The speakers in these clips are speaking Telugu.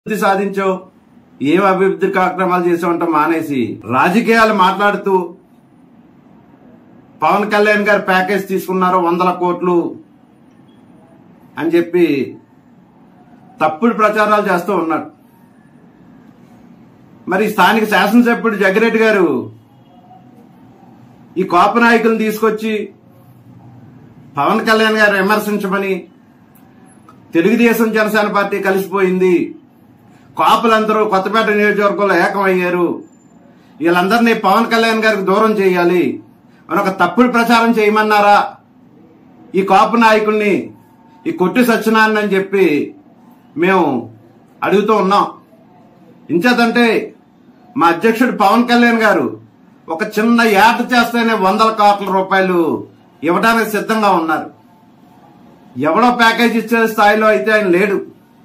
అభివృద్ధి సాధించావు ఏం అభివృద్ధి కార్యక్రమాలు చేసావంటే మానేసి రాజకీయాలు మాట్లాడుతూ పవన్ కళ్యాణ్ గారు ప్యాకేజ్ తీసుకున్నారు వందల కోట్లు అని చెప్పి తప్పుడు ప్రచారాలు చేస్తూ ఉన్నాడు మరి స్థానిక శాసనసభ్యుడు జగ్గిరెడ్డి గారు ఈ కోప నాయకులను తీసుకొచ్చి పవన్ కళ్యాణ్ గారు విమర్శించమని తెలుగుదేశం జనసేన పార్టీ కలిసిపోయింది కాపులందరూ కొత్తపేట నియోజకవర్గంలో ఏకమయ్యారు వీళ్ళందరినీ పవన్ కళ్యాణ్ గారికి దూరం చేయాలి అని ఒక తప్పుడు ప్రచారం చేయమన్నారా ఈ కాపు నాయకుల్ని ఈ కొట్టి సత్యనారాయణ అని చెప్పి మేము అడుగుతూ ఉన్నాం ఇంచేతంటే మా అధ్యక్షుడు పవన్ కళ్యాణ్ గారు ఒక చిన్న యాట చేస్తేనే వందల కోట్ల రూపాయలు ఇవ్వడానికి సిద్ధంగా ఉన్నారు ఎవడో ప్యాకేజ్ ఇచ్చే స్థాయిలో అయితే ఆయన లేడు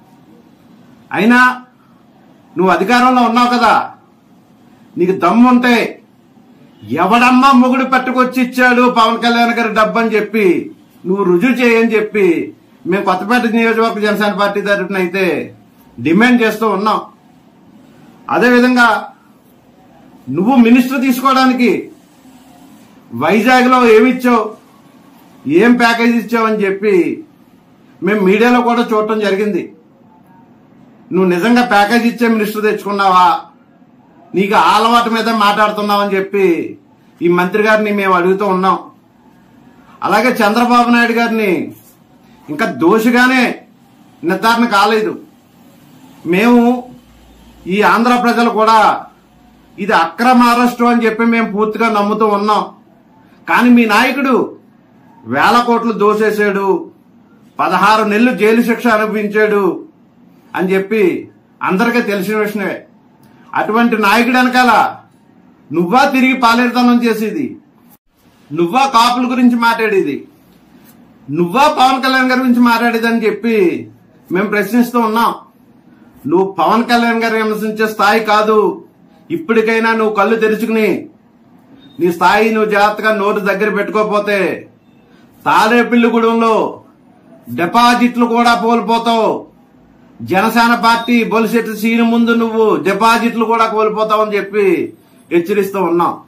అయినా నువ్వు అధికారంలో ఉన్నావు కదా నీకు దమ్ముంటే ఎవడమ్మా మొగుడు పెట్టుకొచ్చి ఇచ్చాడు పవన్ కళ్యాణ్ గారి డబ్బు అని చెప్పి నువ్వు రుజువు చేయని చెప్పి మేము కొత్తపేట నియోజకవర్గ జనసేన పార్టీ తరఫున అయితే డిమాండ్ చేస్తూ ఉన్నాం అదేవిధంగా నువ్వు మినిస్టర్ తీసుకోవడానికి వైజాగ్ లో ఏమిచ్చావు ఏం ప్యాకేజ్ ఇచ్చావు అని చెప్పి మేము మీడియాలో కూడా చూడటం జరిగింది నువ్వు నిజంగా ప్యాకేజ్ ఇచ్చే మినిస్టర్ తెచ్చుకున్నావా నీకు ఆ అలవాటు మీద మాట్లాడుతున్నావని చెప్పి ఈ మంత్రి గారిని మేము అడుగుతూ ఉన్నాం అలాగే చంద్రబాబు నాయుడు గారిని ఇంకా దోషిగానే నిర్ధారణ కాలేదు మేము ఈ ఆంధ్ర ప్రజలు కూడా ఇది అక్రమ అరెస్టు అని చెప్పి మేము పూర్తిగా నమ్ముతూ ఉన్నాం కానీ మీ నాయకుడు వేల కోట్లు దోసేశాడు పదహారు నెలలు జైలు శిక్ష అనుభవించాడు అని చెప్పి అందరికీ తెలిసిన విషయమే అటువంటి నాయకుడు వెనకాల నువ్వా తిరిగి పాలేరుతనం చేసేది నువ్వా కాపుల గురించి మాట్లాడేది నువ్వా పవన్ కళ్యాణ్ గారి గురించి మాట్లాడేది అని చెప్పి మేము ప్రశ్నిస్తూ ఉన్నాం నువ్వు పవన్ కళ్యాణ్ గారు విమర్శించే స్థాయి కాదు ఇప్పటికైనా నువ్వు కళ్ళు తెరుచుకుని నీ స్థాయి నువ్వు జాగ్రత్తగా నోటు దగ్గర పెట్టుకోకపోతే తాడేపల్లిగూడెంలో డిపాజిట్లు కూడా కోల్పోతావు జనసేన పార్టీ బొలిశెట్టి సీను ముందు నువ్వు డిపాజిట్లు కూడా కోల్పోతావని చెప్పి హెచ్చరిస్తూ ఉన్నాం